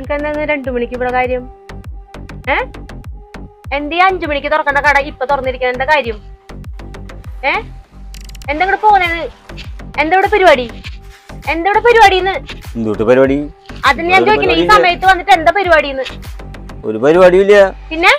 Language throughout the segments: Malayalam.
നിങ്ങൾക്ക് എന്താ രണ്ടു മണിക്ക് ഇവിടെ കാര്യം ഏ എന്തീ അഞ്ചു മണിക്ക് തുറക്കേണ്ട കട ഇപ്പൊ തുറന്നിരിക്കുന്ന എന്താ കാര്യം ഏ എന്താ ഇവിടെ പോകുന്നത് എന്താ ഇവിടെ പരിപാടി എന്താ ഇവിടെ പരിപാടിന്ന് എന്തുട്ട് പരിപാടി അതിന് ഞാൻ ഒരു ചോദിക്കുന്നത് ഈ പരിപാടിയില്ല. സമയത്ത് വന്നിട്ട് എന്താ പരിപാടിന്ന് ഒരു പരിപാടിയും ഇല്ല പിന്നെ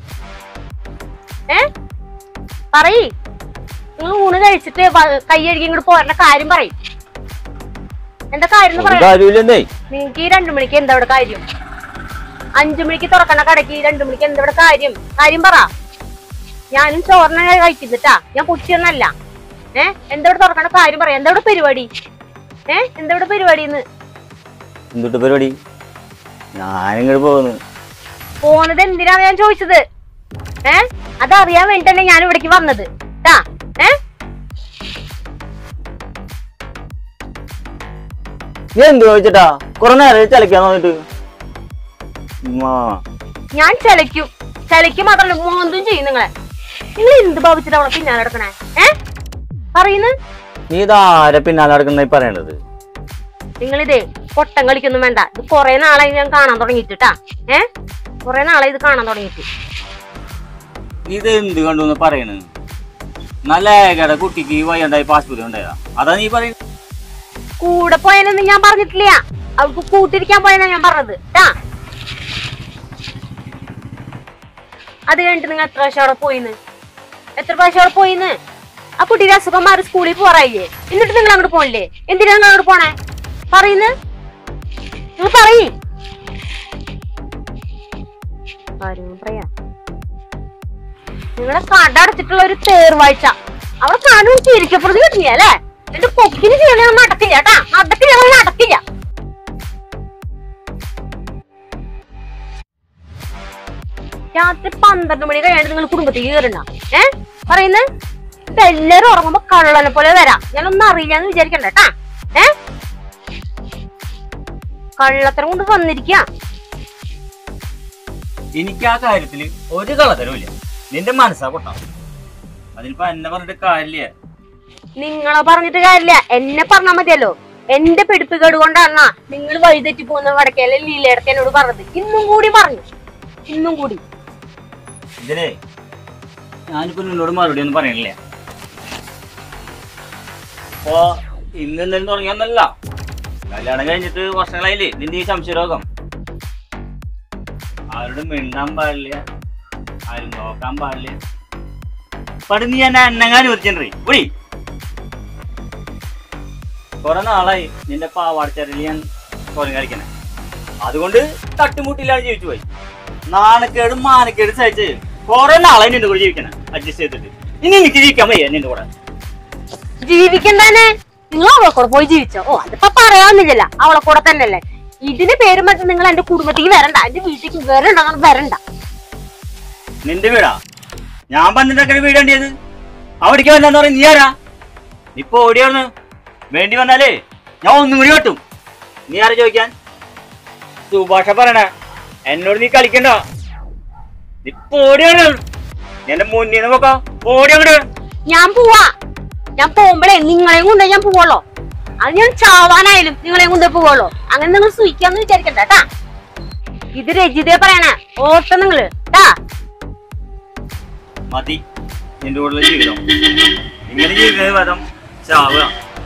ഏ പറയ് നിങ്ങൾ ഊണ് കഴിച്ചിട്ട് വ- കൈ കഴുകി ഇങ്ങോട്ട് പോരേണ്ട കാര്യം പറയും എന്താ കാര്യം എന്ന് ഒരു പറയാം കാര്യമില്ലെന്നേ നിങ്ങക്ക് ഈ രണ്ടു മണിക്ക് എന്താ ഇവിടെ കാര്യം അഞ്ചു മണിക്ക് തുറക്കണ കടയ്ക്ക് ഈ രണ്ടു മണിക്ക് എന്താ ഇവിടെ കാര്യം കാര്യം പറ ഞാനും ചോറിന കഴിക്കുന്നിട്ടാ ഞാൻ പൊട്ടിയൊന്നല്ല ഏ എന്താ ഇവിടെ തുറക്കണ കാര്യം പറയാം എന്താ ഇവിടെ പരിപാടി ഏ എന്താ ഇവിടെ പരിപാടിന്ന് എന്തുട്ട് പരിപാടി ഞാനിങ്ങോട്ട് പോകുന്നു പോണത് എന്തിനാണ് ഞാൻ ചോദിച്ചത് ഏ അതറിയാൻ വേണ്ടിട്ടന്നെ ഞാൻ ഇവിടേക്ക് വന്നത് ട്ടാ ഏ നീ എന്ത് ചോദിച്ചിട്ടാ കുറെ നേരം ചലക്കാൻ തോന്നിട്ട് ഉമ്മാ. ഞാൻ ചലയ്ക്കും ചലയ്ക്കും മാത്രമല്ല മോന്തും ചെയ്യും നിങ്ങളെ നിങ്ങൾ എന്ത് ഭാവിച്ചിട്ട് അവളെ പിന്നാലെ നടക്കണേ ഏ പറയുന്നു നീ ഇതാരെ പിന്നാലെ നടക്കുന്ന പറയണത് നിങ്ങളിതേ പൊട്ടം കളിക്കൊന്നും വേണ്ട ഇത് കൊറേ നാളായി ഞാൻ കാണാൻ തുടങ്ങിയിട്ടാ ഏ കൊറേ നാളായി ഇത് കാണാൻ തുടങ്ങിയിട്ട് നീ ഇത് എന്ത് കണ്ടു പറയണത് നല്ല കട കുട്ടിക്ക് വയ്യണ്ടായി ആശുപത്രി ഉണ്ടായതാ അതാ നീ പറയുന്നത് കൂടെ പോയാലൊന്നും ഞാൻ പറഞ്ഞിട്ടില്ല അവൾക്ക് കൂട്ടിരിക്കാൻ പോയെന്നാ ഞാൻ പറഞ്ഞത് ട്ടാ അത് കഴിഞ്ഞിട്ട് നിങ്ങൾ എത്ര പ്രാവശ്യം അവിടെ പോയിന്ന് എത്ര പ്രാവശ്യം അവിടെ പോയിന്ന് ആ കുട്ടിയുടെ അസുഖം മാറി സ്കൂളിൽ പോറായില്ലേ എന്നിട്ട് നിങ്ങൾ അങ്ങോട്ട് പോണില്ലേ എന്തിനാ നിങ്ങൾ അങ്ങോട്ട് പോണേ പറയുന്നു നിങ്ങൾ പറയ് കാര്യങ്ങൾ പറയാ നിങ്ങളെ കട അടച്ചിട്ടുള്ള ഒരു തേർവാഴ്ച അവിടെ കാണും ചിരിക്കപ്പെടുന്നത് കിട്ടില്ല അല്ലേ എന്റെ പൊക്കിന് ചെയ്യണത് നടക്കില്ല കേട്ടാ നടക്കില്ല അത് നടക്കില്ല രാത്രി പന്ത്രണ്ട് മണി കഴിയാണ്ട് നിങ്ങൾ കുടുംബത്തേക്ക് കയറണ്ട ഏ പറയുന്നത് ഇപ്പൊ എല്ലാരും ഉറങ്ങുമ്പോ കള്ളനെ പോലെ വരാം ഞാനൊന്നും അറിയില്ലാന്ന് വിചാരിക്കണ്ട കേട്ടാ ഏ കള്ളത്തരം കൊണ്ട് വന്നിരിക്കുക എനിക്ക് ആ കാര്യത്തില് ഒരു കളതരവും നിന്റെ മനസ്സാ പൊട്ടാ അതിനിപ്പോ എന്നെ പറഞ്ഞിട്ട് കാര്യമില്ല നിങ്ങളെ പറഞ്ഞിട്ട് കാര്യമില്ല എന്നെ പറഞ്ഞാ മതിയല്ലോ എന്റെ പിടിപ്പുകേട് കൊണ്ടാണ് നിങ്ങൾ വഴിതെറ്റി പോകുന്ന വടക്കേലെ ലീലയിടത്ത് എന്നോട് പറഞ്ഞത് ഇന്നും കൂടി പറഞ്ഞു ഇന്നും കൂടി ഇതിലേ ഞാനിപ്പോ നിന്നോട് മറുപടി ഒന്നും പറയണില്ല അപ്പോ ഇന്ന് എന്തായാലും തുടങ്ങിയൊന്നല്ല കല്യാണം കഴിഞ്ഞിട്ട് വർഷങ്ങളായില്ലേ നിന്റെ ഈ സംശയരോഗം ആരോടും മിണ്ടാൻ പാടില്ല ആരും നോക്കാൻ പാടില്ല പടി നീ എന്നെ എന്നെങ്ങാനും ഒരുച്ചേ വിളി കുറെ നാളായി നിന്റെ പാവാടച്ചരയിൽ ഞാൻ കുറഞ്ഞ കളിക്കണേ അതുകൊണ്ട് തട്ടുമുട്ടില്ലാതെ ജീവിച്ചു പോയി നാണക്കേടും മാനക്കേടും സഹിച്ച് കുറെ നാളായി നിന്റെ കൂടെ ജീവിക്കണം അഡ്ജസ്റ്റ് ചെയ്തിട്ട് ഇനി എനിക്ക് ജീവിക്കാൻ വയ്യ നിന്റെ കൂടെ ജീവിക്കണ്ടേ നിങ്ങൾ അവളെ കൂടെ പോയി ജീവിച്ചോ ഓ അതിപ്പോ പറയാവുന്നില്ല അവളെ കൂടെ തന്നെയല്ലേ ഇതിന് പേരും പറ്റും നിങ്ങൾ എന്റെ കുടുംബത്തേക്ക് വരണ്ട എന്റെ വീട്ടിലേക്ക് വരണ്ട അങ്ങനെ വരണ്ട നിന്റെ വീടാ ഞാൻ പന്നിട്ടൊക്കെ വീട് വേണ്ടിയത് അവിടേക്ക് വന്നെന്ന് പറയും നീ ആരാ ഇപ്പൊ ഓടിയാണ് വേണ്ടി വന്നാലേ ഞാൻ ഒന്നും കൂടി വെട്ടും നീ ആരാ ചോദിക്കാൻ സുഭാഷ പറയണേ എന്നോട് നീ കളിക്കണ്ട ഇപ്പൊ ഓടിയാണ് എന്റെ മുന്നിൽ നിന്ന് നോക്കാം ഓടി അങ്ങോട്ട് ഞാൻ പോവാ ഞാൻ പോകുമ്പോഴേ നിങ്ങളെയും കൊണ്ടേ ഞാൻ പോവുള്ളൂ അത് ഞാൻ ചാവാനായാലും നിങ്ങളെയും കൊണ്ടേ പോവുള്ളൂ അങ്ങനെ നിങ്ങൾ സൂയിക്കാന്ന് വിചാരിക്കണ്ട കേട്ടാ ഇത് രജിതയെ പറയണേ ഓർത്ത നിങ്ങള് ട്ടാ മതി നിന്റെ കൂടെ ജീവിതം ഇങ്ങനെ ജീവിതം വരം ചാവുക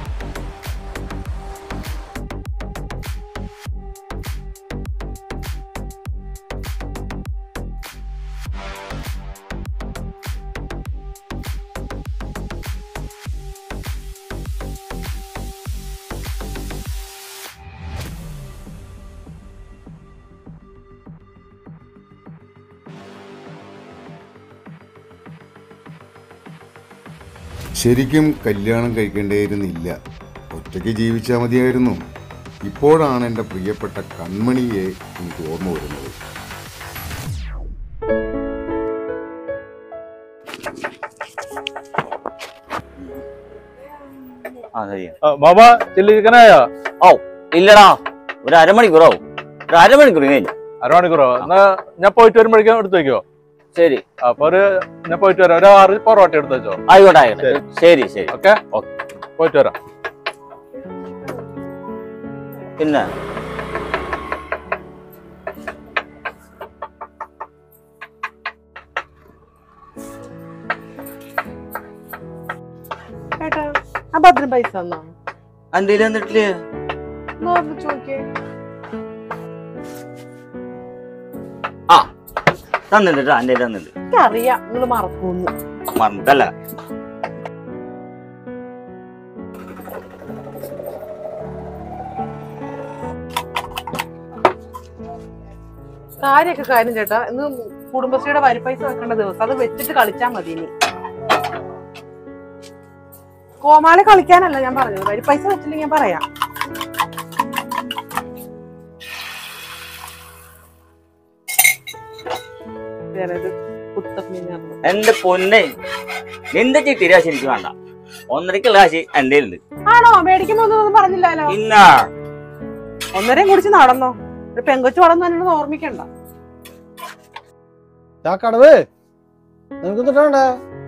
ശരിക്കും കല്യാണം കഴിക്കേണ്ടിയിരുന്നില്ല ഒറ്റയ്ക്ക് ജീവിച്ചാൽ മതിയായിരുന്നു ഇപ്പോഴാണ് എൻ്റെ പ്രിയപ്പെട്ട കൺമണിയെ എനിക്ക് ഓർമ്മ വരുന്നത് ആ ശരിയാ ആ, മാമ ചില്ലി ചിക്കനായോ ഓ ഇല്ലടാ ഒരു അരമണിക്കൂറാവും ഒരു അരമണിക്കൂർ കഴിഞ്ഞു അരമണിക്കൂറോ എന്നാ ഞാൻ പോയിട്ട് വരുമ്പോഴേക്കും എടുത്ത് വെക്കോ ശരി അപ്പൊ ഒരു ഞാൻ പോയിട്ട് വരാം ഒരു ആറ് പൊറോട്ട എടുത്ത് വെച്ചോ ആയിക്കോട്ടെ ആയിക്കോട്ടെ ശരി ശരി ഓക്കെ ഓക്കെ പോയിട്ട് വരാം പിന്നെ ആ ഭദ്രൻ പൈസ തന്നാ എന്തേലും തന്നിട്ടില്ലേ ചോദിക്കേ ആ തന്നിട്ടുണ്ട് എന്റെ തന്നിട്ടുണ്ട് എനിക്കറിയാം നിങ്ങള് മറക്കൂന്ന് മറന്നിട്ടല്ല കാര്യൊക്കെ കാര്യം ചേട്ടാ ഇന്ന് കുടുംബശ്രീയുടെ വരി പൈസ വെക്കേണ്ട ദിവസം അത് വെച്ചിട്ട് കളിച്ചാ മതി ഇനി കോമാളി കളിക്കാനല്ല ഞാൻ പറഞ്ഞത് വരി പൈസ വെച്ചില്ലെങ്കിൽ ഞാൻ പറയാം വേറേത് കുത്തമ്മീൻ പറഞ്ഞു. എന്റെ പൊന്നെ നിന്റെ ചിട്ടിരി കാശ് എനിക്ക് വേണ്ട ഒന്നരക്കുള്ള കാശ് എന്റെ ഉണ്ട് ആണോ മേടിക്കുമ്പോ ഒന്നും പറഞ്ഞില്ലല്ലോ ഇന്നാ ഒന്നരയും കുടിച്ച് നടന്നോ ഒരു പെങ്കൊച്ചു വളർന്നു തന്നെ ഓർമ്മിക്കണ്ട ആ കടവ് നിനക്ക് തൊട്ടണ്ട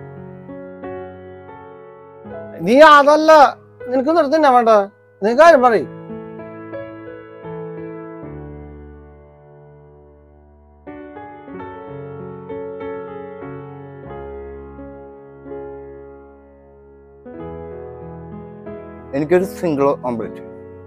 നീ അതല്ല നിനക്ക് നിർത്തന്നെ വേണ്ട നീ കാര്യം പറയും എനിക്കൊരു സിംഗിൾ ഓംപ്ലേറ്റ്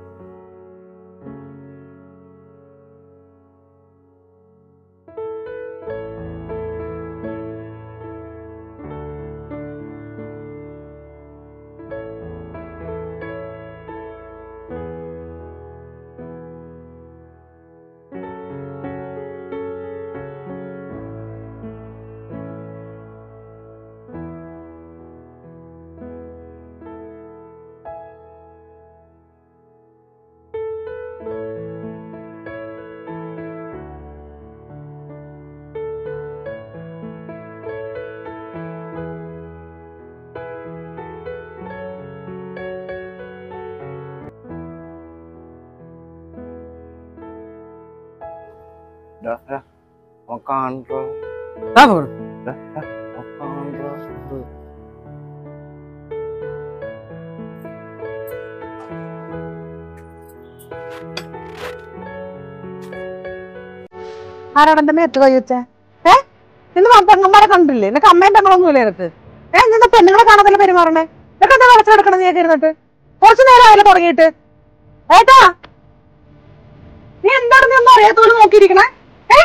കാണോ ആരാണ് എന്റെ മേത്ത് കൈ വെച്ചേ ഏ നിന്ന് പെങ്ങന്മാരെ കണ്ടില്ലേ നിനക്ക് അമ്മയും പെങ്ങളൊന്നും ഇല്ലേ നിനക്ക് ഏ നിന്റെ പെണ്ണുങ്ങളെ കാണാതല്ലേ പെരുമാറണേ നിനക്ക് എന്താ വിളച്ചു കിടക്കണം നീ ഇരുന്നിട്ട് കുറച്ചു നേരം ആയാലും തുടങ്ങിയിട്ട് ഏട്ടാ നീ എന്താണ് നീ ഒന്നും അറിയാത്തോലും നോക്കിയിരിക്കണേ ഏ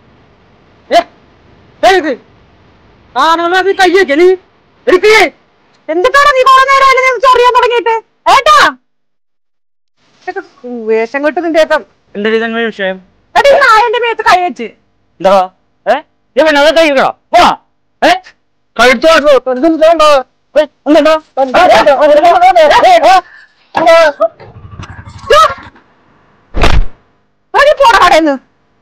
എന്തിട്ടാണ് നീ കുറെ നേരം ആയാലും ഞാൻ ചൊറിയാൻ തുടങ്ങിയിട്ട് ഏട്ടാ ഇതൊക്കെ വേഷം കെട്ട് നിന്റെ ഏട്ടൻ എന്റെ ഇതങ്ങനെ വിഷയം എടി ഈ നായന്റെ മേത്ത് കൈ വെച്ച് എന്താ ഏ ഞാൻ പിന്നെ അതൊക്കെ കഴിക്കണോ പോവാ ഏ കഴുത്തു എന്തുണ്ടോ എന്തുണ്ടോ ഒരു പോണ കടയിന്ന്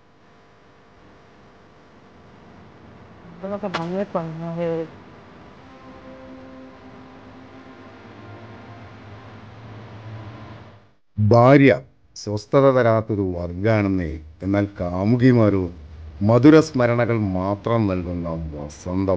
ഭാര്യ സ്വസ്ഥത തരാത്തൊരു വർഗാണെന്നേ എന്നാൽ കാമുകിമാരോ മധുര സ്മരണകൾ മാത്രം നൽകുന്ന വസന്തം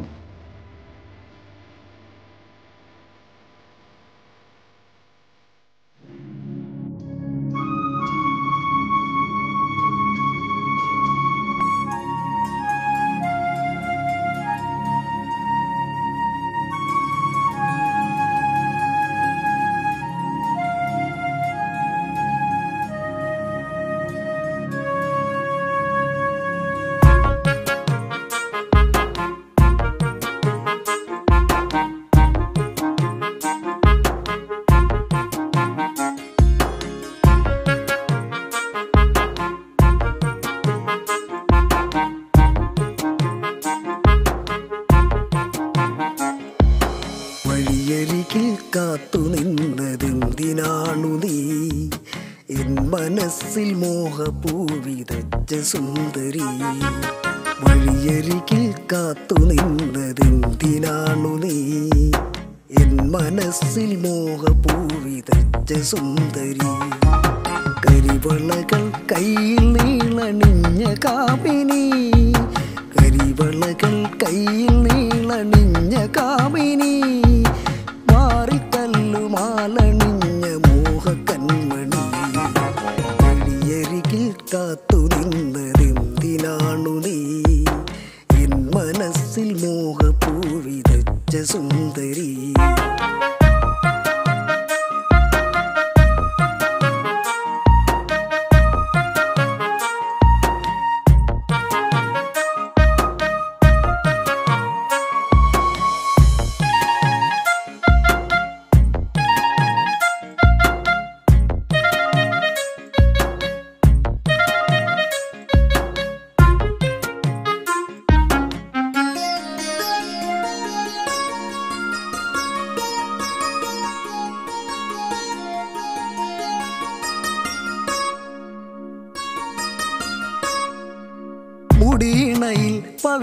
വഴിയരികിൽ കാത്തു നിന്നതെന്തിനാണു നീ എൻ മനസ്സിൽ മോഹപൂവിതച്ച സുന്ദരി വഴിയരികിൽ കാത്തു നിന്നതെന്തിനാണു നീ എൻ മനസ്സിൽ മോഹപൂവിതച്ച സുന്ദരി കരിവളകൾ കയ്യിൽ നീളണിഞ്ഞ കാമിനി കരിവളകൾ കയ്യിൽ നീളണിഞ്ഞ കാമിനി മാറിക്കല്ലുമാലണിഞ്ഞ മോഹക്കന്മണി വഴിയരികിൽ കാത്തു നിന്നതെന്തിനാണു നീ എൻ മനസ്സിൽ മോഹപൂവിതച്ച സുന്ദരി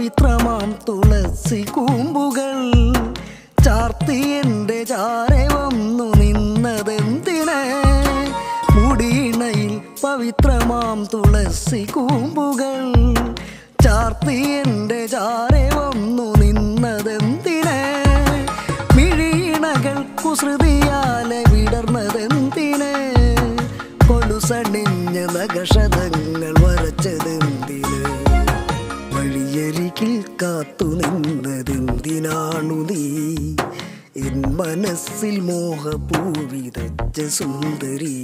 പവിത്രമാം തുളസി കൂമ്പുകൾ ചാർത്തി എൻ്റെ ചാരെ വന്നു നിന്നതെന്തിന് മുടിയിണയിൽ പവിത്രമാം തുളസി കൂമ്പുകൾ ചാർത്തി എൻ്റെ ചാരെ വന്നു നിന്നതെന്തിന് മിഴിയിണകൾ കുസൃതിയാലെ വിടർന്നതെന്തിന് കൊലുസണിഞ്ഞ നഗഷതങ്ങൾ വരച്ചതെന്തിന് വഴിയരികിൽ കാത്തു നിന്നതെന്തിനാണു നീ എൻ മനസ്സിൽ മോഹപൂവിതച്ച സുന്ദരി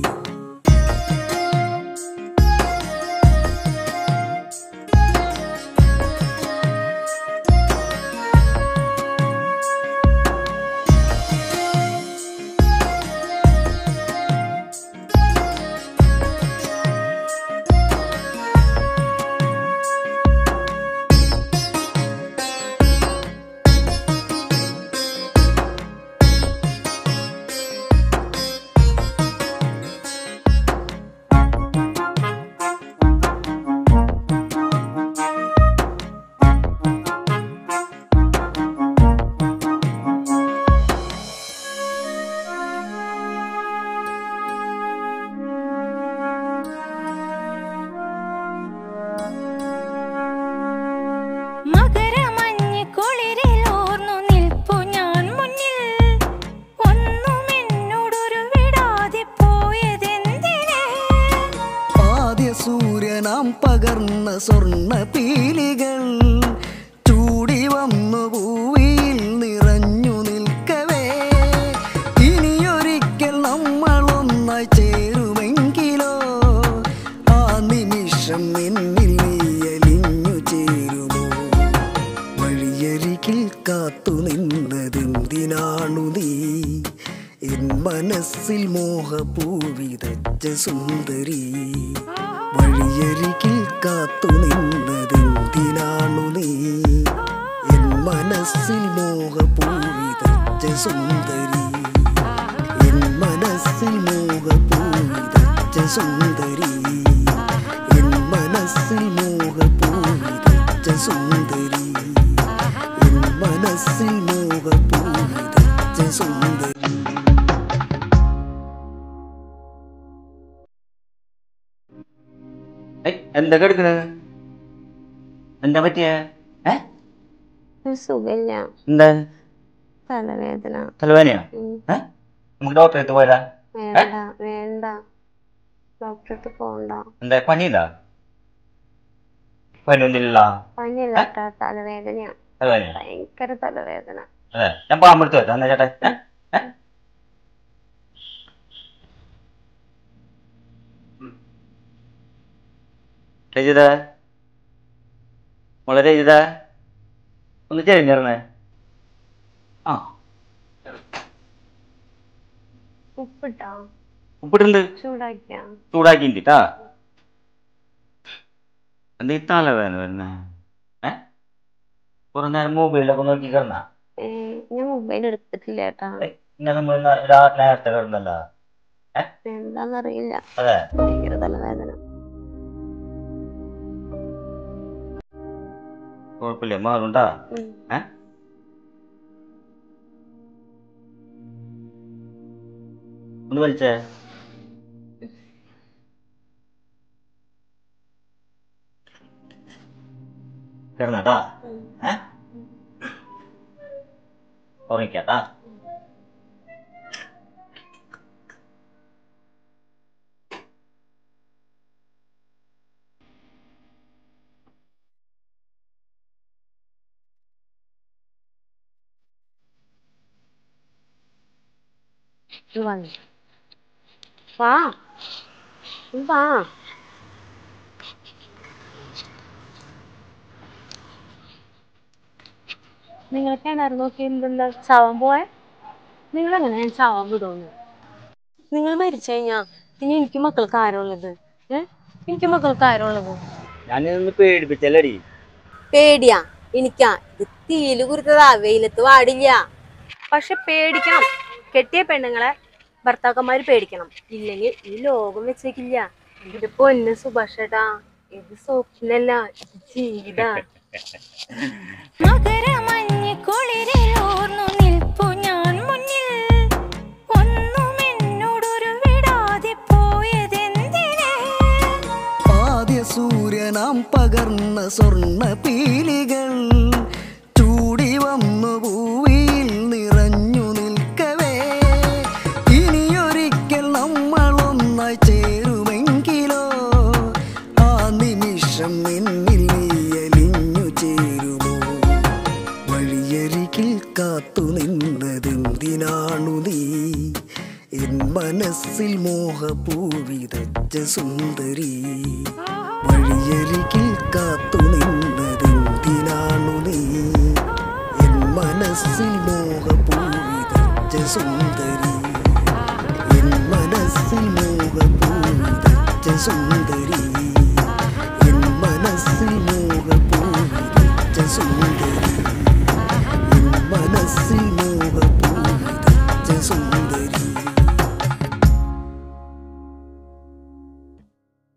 മകരമഞ്ഞ് കുളിരിലോർന്നു നിൽപ്പു ഞാൻ മുന്നിൽ ഒന്നും എന്നോടൊരു വിടാതെ പോയതെന്തിന് ആദ്യ സൂര്യനാം പകർന്ന സ്വർണ്ണ പീലികൾ ചൂടി വന്നു ഭൂമിയിൽ നിറഞ്ഞു നിൽക്കവേ ഇനിയൊരിക്കൽ നമ്മളൊന്നായി ചേരുമെങ്കിലോ ആ നിമിഷം എന്നിൽ നീ അലിഞ്ഞു ചേരുമോ വഴിയരികിൽ കാത്തു നിന്നതെന്തിനാണു നീ എൻ മനസ്സിൽ മോഹപൂവിതച്ച സുന്ദരി വഴിയരികിൽ കാത്തു നിന്നതെന്തിനാണു നീ എൻ മനസ്സിൽ മോഹപൂവിതച്ച സുന്ദരി എൻ മനസ്സിൽ മോഹപൂവിതച്ച സുന്ദരി എൻ മനസ്സിൽ മോഹപൂവിതച്ച സുന്ദരി എൻ മനസ്സിൽ മോഹപൂവിതച്ച സുന്ദരി ഏയ്, എന്തൊക്കെ എടുക്കണത് എന്താ പറ്റിയ ഏ ഒരു സുഖമില്ല എന്താ തലവേദന തലവേനയോ ഉം. ഏ നമുക്ക് ഡോക്ടറെ അടുത്ത് പോയതാ വേണ്ട വേണ്ട ഡോക്ടറെ അടുത്ത് പോണ്ട എന്താ പനിയുണ്ടാ പനിയൊന്നുമില്ല പനിയല്ല കേട്ടാ തലവേദനയാ തലവേനയോ ഭയങ്കര തലവേദന അതെ ഞാൻ പാമ്പെടുത്ത് വെച്ചാ എന്നാ ചേട്ടാ ഏ? ഏ? രജിത മോളെ രജിത ഒന്ന് ചെരിഞ്ഞിറങ്ങേ ആ ഉപ്പിട്ടാ ഉപ്പിട്ടുണ്ട് ചൂടാക്കിയാ ചൂടാക്കിട്ടാ എന്താ ഈ തലവേദന വരുന്നേ ഏ കുറെ നേരം മൊബൈലൊക്കെ നോക്കി കിടന്നാ ഏ ഞാൻ മൊബൈൽ എടുത്തിട്ടില്ല ചേട്ടാ ഇങ്ങനെ നമ്മൾ രാത്രി നേരത്തെ കിടന്നല്ലോ എന്താന്നറിയില്ല അതെ ഭയങ്കര തലവേദന കുഴപ്പമില്ല മാറുണ്ടാ ഉം. ഏ ഒന്ന് വലിച്ചേ കിടന്നട്ടാ ഏ ഉറങ്ങിക്കാട്ടാ ഇത് വന്നു വാ ഇത് വാ നിങ്ങൾ കിണർ നോക്കി എന്തെന്താ ചാവാൻ പോയെ നിങ്ങൾ എങ്ങനെ ഞാൻ ചാവാൻ വിടുന്നു നിങ്ങൾ മരിച്ചു കഴിഞ്ഞാ ഇനി എനിക്ക് മക്കൾക്ക് ആരുള്ളത് ഏ എനിക്ക് മക്കൾക്ക് ആരുള്ളത് ഞാനിതൊന്ന് പേടിപ്പിച്ചല്ലടി പേടിയാ എനിക്കാ ഇത് തീയില് കുരുത്തതാ വെയിലത്ത് പാടില്ല പക്ഷെ പേടിക്കണം കെട്ടിയ പെണ്ണുങ്ങളെ ഭർത്താക്കന്മാര് പേടിക്കണം ഇല്ലെങ്കിൽ ഈ ലോകം വെച്ചേക്കില്ല ഇത് പൊന്ന് സുഭാഷേട്ടാ ഇത് സ്വപ്നല്ല ഇത് ജീവിത മകരമഞ്ഞ് കുളിരിലോർന്നു നിൽപ്പു ഞാൻ മുന്നിൽ ഒന്നും എന്നോടൊരു വിടാതെ പോയതെന്തിന് ആദ്യ സൂര്യനാം പകർന്ന സ്വർണ്ണ പീലികൾ ചൂടി വന്നു ഭൂമിയിൽ നിറഞ്ഞു നിൽക്കവേ ഇനിയൊരിക്കൽ നമ്മളൊന്നായി ചേരുമെങ്കിലോ ആ നിമിഷം എന്നിൽ നീ അലിഞ്ഞു ചേരുമോ വഴിയരികിൽ കാത്തു നിന്നതെന്തിനാണു നീ എൻ മനസ്സിൽ മോഹപൂവിതച്ച സുന്ദരി വഴിയരികിൽ കാത്തു നിന്നതെന്തിനാണു നീ എൻ മനസ്സിൽ മോഹപൂവിതച്ച സുന്ദരി എൻ മനസ്സിൽ മോഹപൂവിതച്ച സുന്ദരി എൻ മനസ്സിൽ മോഹപൂവിതച്ച സുന്ദരി എൻ മനസ്സിൽ